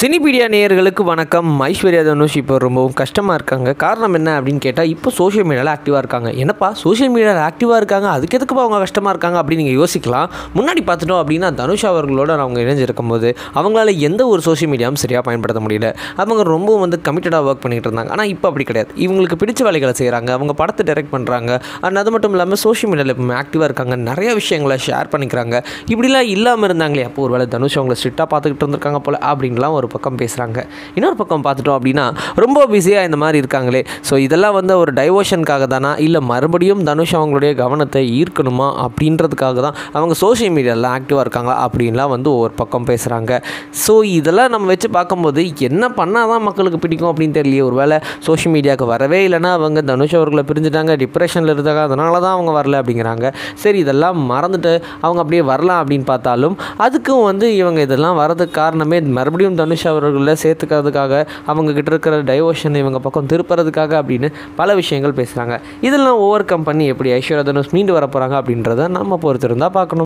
சினிபீடியா நேயர்களுக்கு வணக்கம் ஐஸ்வர்யா தனுஷ் இப்போ ரொம்பவும் கஷ்டமாக இருக்காங்க காரணம் என்ன அப்படின்னு கேட்டால் இப்போ சோஷியல் மீடியாவில் ஆக்டிவாக இருக்காங்க என்னப்பா சோஷியல் மீடியாவில் ஆக்டிவாக இருக்காங்க அதுக்கு எதுக்குப்பா அவங்க கஷ்டமாக இருக்காங்க அப்படின்னு நீங்கள் யோசிக்கலாம் முன்னாடி பார்த்துட்டோம் அப்படின்னா தனுஷ் அவர்களோட அவங்க இணைஞ்சிருக்கும் போது அவங்களால எந்த ஒரு சோஷியல் மீடியாவும் சரியாக பயன்படுத்த முடியல அவங்க ரொம்ப வந்து கமிட்டடாக ஒர்க் பண்ணிகிட்டு இருந்தாங்க ஆனால் இப்போ அப்படி கிடையாது இவங்களுக்கு பிடிச்ச வேலைகளை செய்கிறாங்க அவங்க படத்தை டைரக்ட் பண்ணுறாங்க அண்ட் அது மட்டும் இல்லாமல் சோஷியல் மீடியாவில் இப்போ ஆக்டிவாக இருக்காங்க நிறைய விஷயங்களை ஷேர் பண்ணிக்கிறாங்க இப்படிலாம் இல்லாமல் இருந்தாங்களே அப்போ ஒரு வேளை தனுஷ் அவங்கள ஸ்ட்ரிக்டாக பார்த்துக்கிட்டு இருந்திருக்காங்க போல் அப்படின்லாம் ஒரு பக்கம் பேசுகிறாங்க இன்னொரு பக்கம் பார்த்துட்டோம் அப்படின்னா ரொம்ப பிஸியாக இந்த மாதிரி இருக்காங்களே ஸோ இதெல்லாம் வந்து ஒரு டைவர்ஷனுக்காக தானா இல்லை மறுபடியும் தனுஷ் அவங்களுடைய கவனத்தை ஈர்க்கணுமா அப்படின்றதுக்காக தான் அவங்க சோஷியல் மீடியாவில் ஆக்டிவாக இருக்காங்களா அப்படின்லாம் வந்து ஒவ்வொரு பக்கம் பேசுகிறாங்க ஸோ இதெல்லாம் நம்ம வச்சு பார்க்கும்போது என்ன பண்ணால் தான் மக்களுக்கு பிடிக்கும் அப்படின்னு தெரியலையே ஒரு வேளை சோஷியல் மீடியாவுக்கு வரவே இல்லைன்னா அவங்க தனுஷ் அவர்களை பிரிஞ்சுட்டாங்க டிப்ரெஷனில் இருந்தாங்க அதனால தான் அவங்க வரல அப்படிங்கிறாங்க சரி இதெல்லாம் மறந்துட்டு அவங்க அப்படியே வரலாம் அப்படின்னு பார்த்தாலும் அதுக்கும் வந்து இவங்க இதெல்லாம் வரதுக்கு காரணமே மறுபடியும் தனுஷ் அவர்களை சேர்த்துக்கிறதுக்காக அவங்க கிட்ட இருக்கிற டைவர்ஷன் இவங்க பக்கம் திருப்புறதுக்காக அப்படின்னு பல விஷயங்கள் பேசுகிறாங்க இதெல்லாம் ஓவர் கம் பண்ணி எப்படி ஐஸ்வர்யா தனுஷ் மீண்டு வர போகிறாங்க அப்படின்றத நம்ம பொறுத்திருந்தா பார்க்கணும்